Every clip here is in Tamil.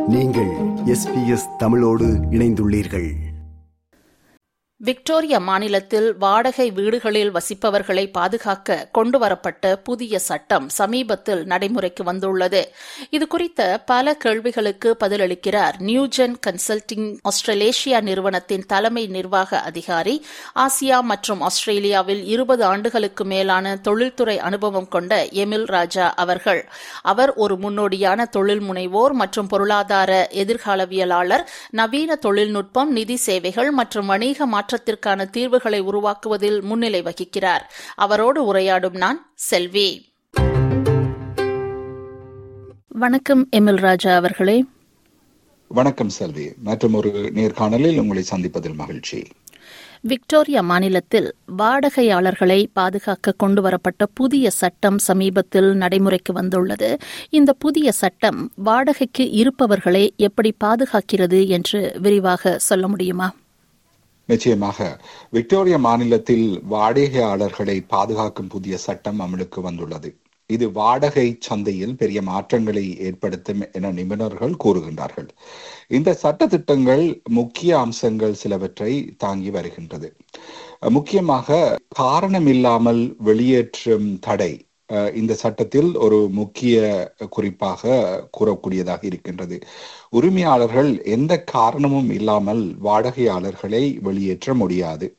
நீங்கள் எஸ்பிஎஸ் தமிழோடு இணைந்துள்ளீர்கள் விக்டோரியா மாநிலத்தில் வாடகை வீடுகளில் வசிப்பவர்களை பாதுகாக்க கொண்டுவரப்பட்ட புதிய சட்டம் சமீபத்தில் நடைமுறைக்கு வந்துள்ளது இதுகுறித்த பல கேள்விகளுக்கு பதிலளிக்கிறார் நியூஜென் கன்சல்டிங் ஆஸ்திரேலேஷியா நிறுவனத்தின் தலைமை நிர்வாக அதிகாரி ஆசியா மற்றும் ஆஸ்திரேலியாவில் இருபது ஆண்டுகளுக்கு மேலான தொழில்துறை அனுபவம் கொண்ட எமில் ராஜா அவர்கள் அவர் ஒரு முன்னோடியான தொழில் முனைவோர் மற்றும் பொருளாதார எதிர்காலவியலாளர் நவீன தொழில்நுட்பம் நிதி சேவைகள் மற்றும் வணிக மாற்றத்திற்கான தீர்வுகளை உருவாக்குவதில் முன்னிலை வகிக்கிறார் அவரோடு உரையாடும் நான் செல்வி வணக்கம் எமில் ராஜா அவர்களே வணக்கம் செல்வி மற்றும் ஒரு நேர்காணலில் உங்களை சந்திப்பதில் மகிழ்ச்சி விக்டோரியா மாநிலத்தில் வாடகையாளர்களை பாதுகாக்க கொண்டுவரப்பட்ட புதிய சட்டம் சமீபத்தில் நடைமுறைக்கு வந்துள்ளது இந்த புதிய சட்டம் வாடகைக்கு இருப்பவர்களை எப்படி பாதுகாக்கிறது என்று விரிவாக சொல்ல முடியுமா நிச்சயமாக விக்டோரியா மாநிலத்தில் வாடகையாளர்களை பாதுகாக்கும் புதிய சட்டம் அமலுக்கு வந்துள்ளது இது வாடகை சந்தையில் பெரிய மாற்றங்களை ஏற்படுத்தும் என நிபுணர்கள் கூறுகின்றார்கள் இந்த சட்ட திட்டங்கள் முக்கிய அம்சங்கள் சிலவற்றை தாங்கி வருகின்றது முக்கியமாக காரணமில்லாமல் வெளியேற்றும் தடை இந்த சட்டத்தில் ஒரு முக்கிய குறிப்பாக கூறக்கூடியதாக இருக்கின்றது உரிமையாளர்கள் எந்த காரணமும் இல்லாமல் வாடகையாளர்களை வெளியேற்ற முடியாது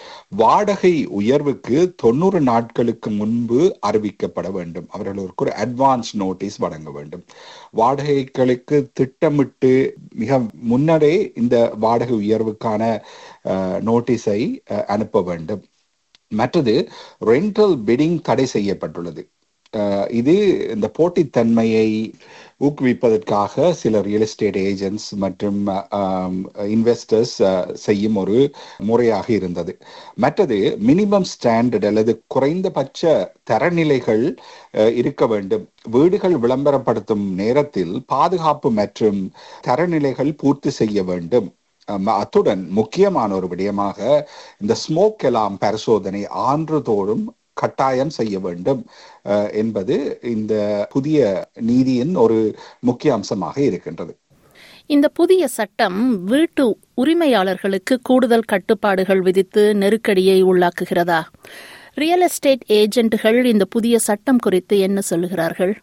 வாடகை உயர்வுக்கு தொண்ணூறு நாட்களுக்கு முன்பு அறிவிக்கப்பட வேண்டும் அவர்களுக்கு ஒரு அட்வான்ஸ் நோட்டீஸ் வழங்க வேண்டும் வாடகைகளுக்கு திட்டமிட்டு மிக முன்னரே இந்த வாடகை உயர்வுக்கான நோட்டீஸை அனுப்ப வேண்டும் மற்றது ரெண்டல் பிடிங் தடை செய்யப்பட்டுள்ளது இது இந்த போட்டித்தன்மையை ஊக்குவிப்பதற்காக சில ரியல் எஸ்டேட் ஏஜென்ட்ஸ் மற்றும் இன்வெஸ்டர்ஸ் செய்யும் ஒரு முறையாக இருந்தது மற்றது மினிமம் ஸ்டாண்டர்ட் அல்லது குறைந்தபட்ச தரநிலைகள் இருக்க வேண்டும் வீடுகள் விளம்பரப்படுத்தும் நேரத்தில் பாதுகாப்பு மற்றும் தரநிலைகள் பூர்த்தி செய்ய வேண்டும் அத்துடன் முக்கியமான ஒரு விடயமாக இந்த ஸ்மோக் எலாம் பரிசோதனை ஆண்டுதோறும் கட்டாயம் செய்ய வேண்டும் என்பது இந்த புதிய நீதியின் ஒரு முக்கிய அம்சமாக இருக்கின்றது இந்த புதிய சட்டம் வீட்டு உரிமையாளர்களுக்கு கூடுதல் கட்டுப்பாடுகள் விதித்து நெருக்கடியை உள்ளாக்குகிறதா ரியல் எஸ்டேட் ஏஜென்ட்டுகள் இந்த புதிய சட்டம் குறித்து என்ன சொல்லுகிறார்கள்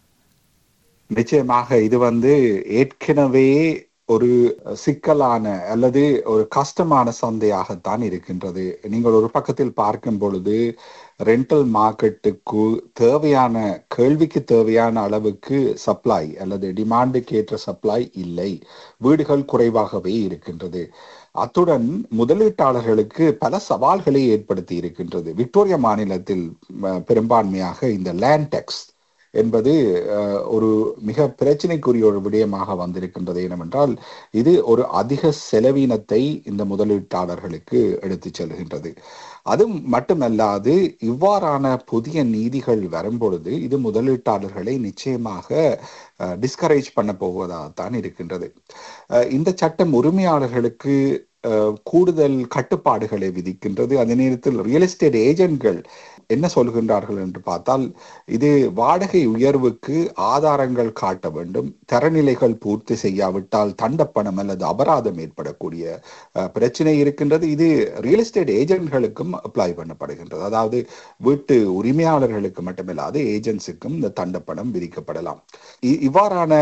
நிச்சயமாக இது வந்து ஏற்கனவே ஒரு சிக்கலான அல்லது ஒரு கஷ்டமான சந்தையாகத்தான் இருக்கின்றது நீங்கள் ஒரு பக்கத்தில் பார்க்கும் பொழுது ரெண்டல் மார்க்கெட்டுக்கு தேவையான கேள்விக்கு தேவையான அளவுக்கு சப்ளை அல்லது டிமாண்டுக்கு ஏற்ற சப்ளை இல்லை வீடுகள் குறைவாகவே இருக்கின்றது அத்துடன் முதலீட்டாளர்களுக்கு பல சவால்களை ஏற்படுத்தி இருக்கின்றது விக்டோரியா மாநிலத்தில் பெரும்பான்மையாக இந்த லேண்ட் டெக்ஸ் என்பது ஒரு மிக பிரச்சனைக்குரிய ஒரு விடயமாக வந்திருக்கின்றது ஏனென்றால் இது ஒரு அதிக செலவினத்தை இந்த முதலீட்டாளர்களுக்கு எடுத்து செல்கின்றது அது மட்டுமல்லாது இவ்வாறான புதிய நீதிகள் வரும்பொழுது இது முதலீட்டாளர்களை நிச்சயமாக டிஸ்கரேஜ் பண்ண போவதாகத்தான் இருக்கின்றது இந்த சட்டம் உரிமையாளர்களுக்கு கூடுதல் கட்டுப்பாடுகளை விதிக்கின்றது அதே நேரத்தில் ரியல் எஸ்டேட் ஏஜென்ட்கள் என்ன சொல்கின்றார்கள் என்று பார்த்தால் இது வாடகை உயர்வுக்கு ஆதாரங்கள் காட்ட வேண்டும் தரநிலைகள் பூர்த்தி செய்யாவிட்டால் தண்டப்பணம் அல்லது அபராதம் ஏற்படக்கூடிய பிரச்சனை இருக்கின்றது இது ரியல் எஸ்டேட் ஏஜென்ட்களுக்கும் அப்ளை பண்ணப்படுகின்றது அதாவது வீட்டு உரிமையாளர்களுக்கு மட்டுமில்லாது ஏஜென்ட்ஸுக்கும் இந்த தண்டப்பணம் விதிக்கப்படலாம் இவ்வாறான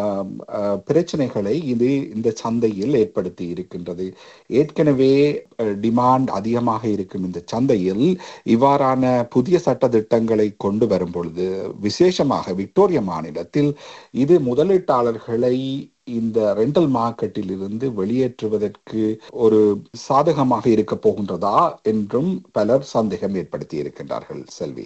பிரச்சனைகளை இது இந்த சந்தையில் ஏற்படுத்தி இருக்கின்றது ஏற்கனவே டிமாண்ட் அதிகமாக இருக்கும் இந்த சந்தையில் இவ்வாறான புதிய சட்ட திட்டங்களை கொண்டு வரும் பொழுது விசேஷமாக விக்டோரியா மாநிலத்தில் இது முதலீட்டாளர்களை இந்த ரெண்டல் மார்க்கெட்டில் இருந்து வெளியேற்றுவதற்கு ஒரு சாதகமாக இருக்க போகின்றதா என்றும் பலர் சந்தேகம் ஏற்படுத்தி இருக்கின்றார்கள் செல்வி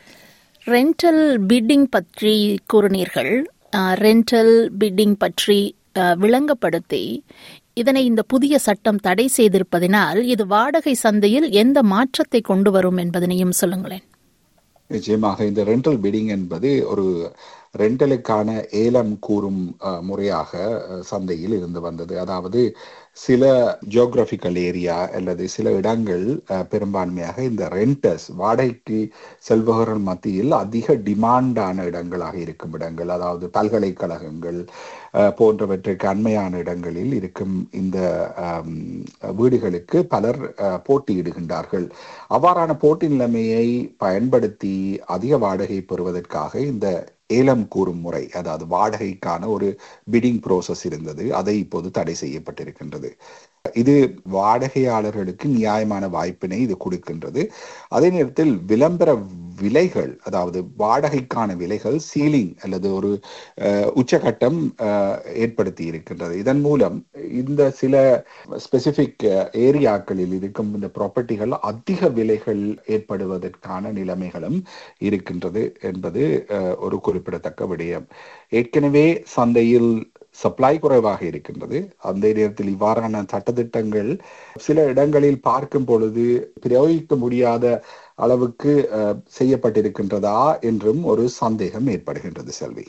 ரெண்டல் பிட்டிங் பற்றி கூறினீர்கள் ரெண்டல் பிட்டிங் பற்றி விளங்கப்படுத்தி இதனை இந்த புதிய சட்டம் தடை செய்திருப்பதினால் இது வாடகை சந்தையில் எந்த மாற்றத்தை கொண்டு வரும் என்பதனையும் சொல்லுங்களேன் நிச்சயமாக இந்த ரெண்டல் பிடிங் என்பது ஒரு ரெண்டலுக்கான ஏலம் கூறும் முறையாக சந்தையில் இருந்து வந்தது அதாவது சில ஜியோகிராபிக்கல் ஏரியா அல்லது சில இடங்கள் பெரும்பான்மையாக இந்த ரெண்டர்ஸ் வாடகைக்கு செல்பவர்கள் மத்தியில் அதிக டிமாண்டான இடங்களாக இருக்கும் இடங்கள் அதாவது பல்கலைக்கழகங்கள் அஹ், போன்றவற்றுக்கு அண்மையான இடங்களில் இருக்கும் இந்த ஆம், வீடுகளுக்கு பலர் அஹ், போட்டியிடுகின்றார்கள் அவ்வாறான போட்டி நிலைமையை பயன்படுத்தி அதிக வாடகை பெறுவதற்காக இந்த ஏலம் கூறும் முறை அதாவது வாடகைக்கான ஒரு பிடிங் ப்ரோசஸ் இருந்தது அதை இப்போது தடை செய்யப்பட்டிருக்கின்றது இது வாடகையாளர்களுக்கு நியாயமான வாய்ப்பினை இது கொடுக்கின்றது அதே நேரத்தில் விளம்பர விலைகள் அதாவது வாடகைக்கான விலைகள் சீலிங் அல்லது ஒரு அஹ், உச்சகட்டம் அஹ், ஏற்படுத்தி இருக்கின்றது இதன் மூலம் இந்த சில ஸ்பெசிபிக் ஏரியாக்களில் இருக்கும் இந்த ப்ராப்பர்ட்டிகள் அதிக விலைகள் ஏற்படுவதற்கான நிலைமைகளும் இருக்கின்றது என்பது அஹ், ஒரு குறிப்பிடத்தக்க விடயம் ஏற்கனவே சந்தையில் சப்ளை குறைவாக இருக்கின்றது அந்த நேரத்தில் இவ்வாறான சட்டத்திட்டங்கள் சில இடங்களில் பார்க்கும் பொழுது பிரயோகிக்க முடியாத அளவுக்கு அஹ், செய்யப்பட்டிருக்கின்றதா என்றும் ஒரு சந்தேகம் ஏற்படுகின்றது செல்வி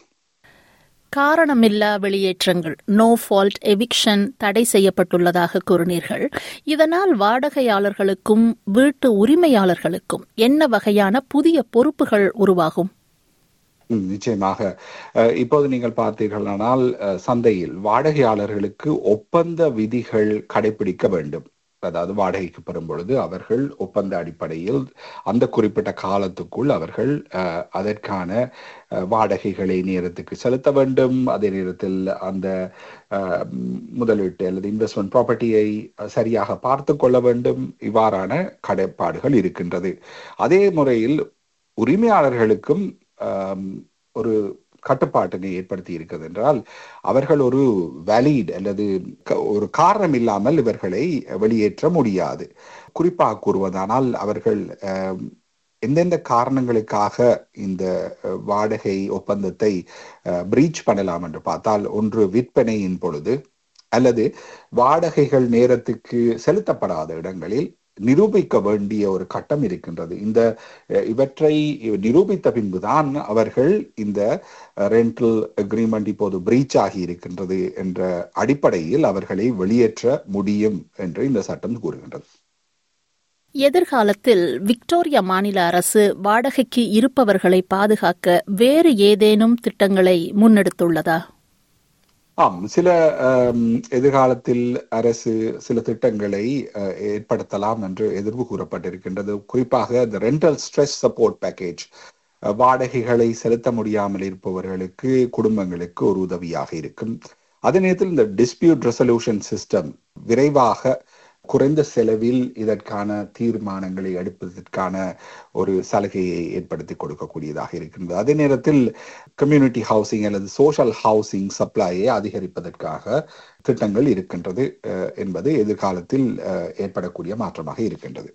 காரணமில்லா வெளியேற்றங்கள் நோ ஃபால்ட் எவிக்ஷன் தடை செய்யப்பட்டுள்ளதாக கூறினீர்கள் இதனால் வாடகையாளர்களுக்கும் வீட்டு உரிமையாளர்களுக்கும் என்ன வகையான புதிய பொறுப்புகள் உருவாகும் ம், நிச்சயமாக அஹ், இப்போது நீங்கள் பார்த்தீர்களானால் அஹ், சந்தையில் வாடகையாளர்களுக்கு ஒப்பந்த விதிகள் கடைபிடிக்க வேண்டும் அதாவது வாடகைக்கு பெறும் பொழுது அவர்கள் ஒப்பந்த அடிப்படையில் அந்த குறிப்பிட்ட காலத்துக்குள் அவர்கள் அஹ், அதற்கான அஹ், வாடகைகளை நேரத்துக்கு செலுத்த வேண்டும் அதே நேரத்தில் அந்த அஹ், முதலீட்டு அல்லது இன்வெஸ்ட்மெண்ட் ப்ராப்பர்ட்டியை சரியாக பார்த்து கொள்ள வேண்டும் இவ்வாறான கடைப்பாடுகள் இருக்கின்றது அதே முறையில் உரிமையாளர்களுக்கும் ஆம், ஒரு கட்டுப்பாட்டினை ஏற்படுத்தி இருக்கிறது என்றால் அவர்கள் ஒரு வேலிட் அல்லது க- ஒரு காரணம் இல்லாமல் இவர்களை வெளியேற்ற முடியாது குறிப்பாக கூறுவதானால் அவர்கள் ஆம், எந்தெந்த காரணங்களுக்காக இந்த அஹ், வாடகை ஒப்பந்தத்தை பிரீச் பண்ணலாம் என்று பார்த்தால் ஒன்று விற்பனையின் பொழுது அல்லது வாடகைகள் நேரத்துக்கு செலுத்தப்படாத இடங்களில் நிரூபிக்க வேண்டிய ஒரு கட்டம் இருக்கின்றது இந்த அஹ், இவற்றை நிரூபித்த பின்புதான் அவர்கள் இந்த ரெண்டல் அக்ரிமெண்ட் இப்போது பிரீச் ஆகி இருக்கின்றது என்ற அடிப்படையில் அவர்களை வெளியேற்ற முடியும் என்று இந்த சட்டம் கூறுகின்றது எதிர்காலத்தில் விக்டோரியா மாநில அரசு வாடகைக்கு இருப்பவர்களை பாதுகாக்க வேறு ஏதேனும் திட்டங்களை முன்னெடுத்துள்ளதா ஆம் சில ஆம், எதிர்காலத்தில் அரசு சில திட்டங்களை அஹ், ஏற்படுத்தலாம் என்று எதிர்வு கூறப்பட்டிருக்கின்றது குறிப்பாக இந்த ரெண்டல் ஸ்ட்ரெஸ் சப்போர்ட் பேக்கேஜ் வாடகைகளை செலுத்த முடியாமல் இருப்பவர்களுக்கு குடும்பங்களுக்கு ஒரு உதவியாக இருக்கும் அதே நேரத்தில் இந்த டிஸ்பியூட் ரெசல்யூஷன் சிஸ்டம் விரைவாக குறைந்த செலவில் இதற்கான தீர்மானங்களை எடுப்பதற்கான ஒரு சலுகையை ஏற்படுத்தி கொடுக்கக்கூடியதாக இருக்கின்றது அதே நேரத்தில் கம்யூனிட்டி ஹவுசிங் அல்லது சோஷியல் ஹவுசிங் சப்ளையை அதிகரிப்பதற்காக திட்டங்கள் இருக்கின்றது அஹ், என்பது எதிர்காலத்தில் அஹ், ஏற்படக்கூடிய மாற்றமாக இருக்கின்றது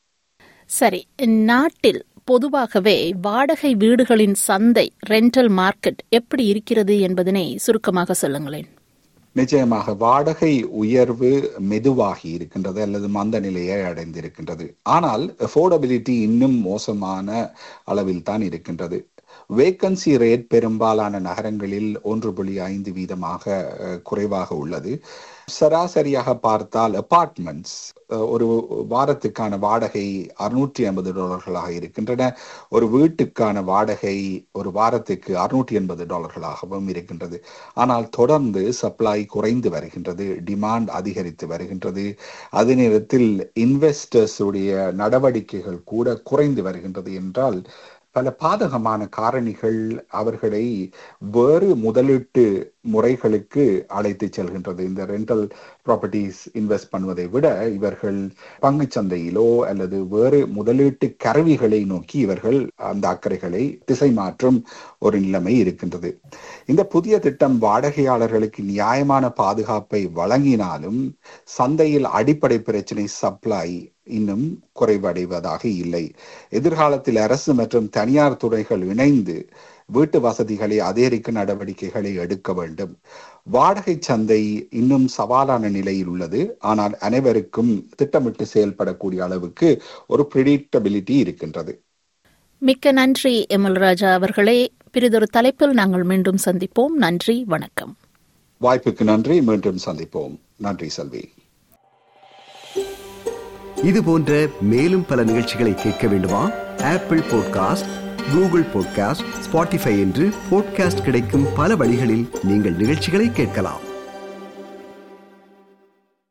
சரி நாட்டில் பொதுவாகவே வாடகை வீடுகளின் சந்தை ரெண்டல் மார்க்கெட் எப்படி இருக்கிறது என்பதனை சுருக்கமாக சொல்லுங்களேன் நிச்சயமாக வாடகை உயர்வு மெதுவாகி இருக்கின்றது அல்லது மந்த நிலையை அடைந்திருக்கின்றது ஆனால் அஃபோர்டபிலிட்டி இன்னும் மோசமான அளவில் தான் இருக்கின்றது வேக்கன்சி ரேட் பெரும்பாலான நகரங்களில் ஒன்று புள்ளி ஐந்து வீதமாக அஹ், குறைவாக உள்ளது சராசரியாக பார்த்தால் அபார்ட்மெண்ட்ஸ் ஒரு வாரத்துக்கான வாடகை அறுநூற்றி ஐம்பது டாலர்களாக இருக்கின்றன ஒரு வீட்டுக்கான வாடகை ஒரு வாரத்துக்கு அறுநூற்றி எண்பது டாலர்களாகவும் இருக்கின்றது ஆனால் தொடர்ந்து சப்ளை குறைந்து வருகின்றது டிமாண்ட் அதிகரித்து வருகின்றது அதே நேரத்தில் இன்வெஸ்டர்ஸ் உடைய நடவடிக்கைகள் கூட குறைந்து வருகின்றது என்றால் பல பாதகமான காரணிகள் அவர்களை வேறு முதலீட்டு முறைகளுக்கு அழைத்து செல்கின்றது இந்த ரெண்டல் ப்ராப்பர்ட்டிஸ் இன்வெஸ்ட் பண்ணுவதை விட இவர்கள் பங்குச் சந்தையிலோ அல்லது வேறு முதலீட்டு கருவிகளை நோக்கி இவர்கள் அந்த அக்கறைகளை திசை மாற்றும் ஒரு நிலைமை இருக்கின்றது இந்த புதிய திட்டம் வாடகையாளர்களுக்கு நியாயமான பாதுகாப்பை வழங்கினாலும் சந்தையில் அடிப்படை பிரச்சனை சப்ளை இன்னும் குறைவடைவதாக இல்லை எதிர்காலத்தில் அரசு மற்றும் தனியார் துறைகள் இணைந்து வீட்டு வசதிகளை அதிகரிக்கும் நடவடிக்கைகளை எடுக்க வேண்டும் வாடகை சந்தை இன்னும் சவாலான நிலையில் உள்ளது ஆனால் அனைவருக்கும் திட்டமிட்டு செயல்படக்கூடிய அளவுக்கு ஒரு ப்ரிடிக்டபிலிட்டி இருக்கின்றது மிக்க நன்றி எமல் ராஜா அவர்களே பிறிதொரு தலைப்பில் நாங்கள் மீண்டும் சந்திப்போம் நன்றி வணக்கம் வாய்ப்புக்கு நன்றி மீண்டும் சந்திப்போம் நன்றி செல்வி இது போன்ற மேலும் பல நிகழ்ச்சிகளை கேட்க வேண்டுமா Apple podcast Google podcast Spotify என்று பாட்காஸ்ட் கிடைக்கும் பல வழிகளில் நீங்கள் நிகழ்ச்சிகளை கேட்கலாம்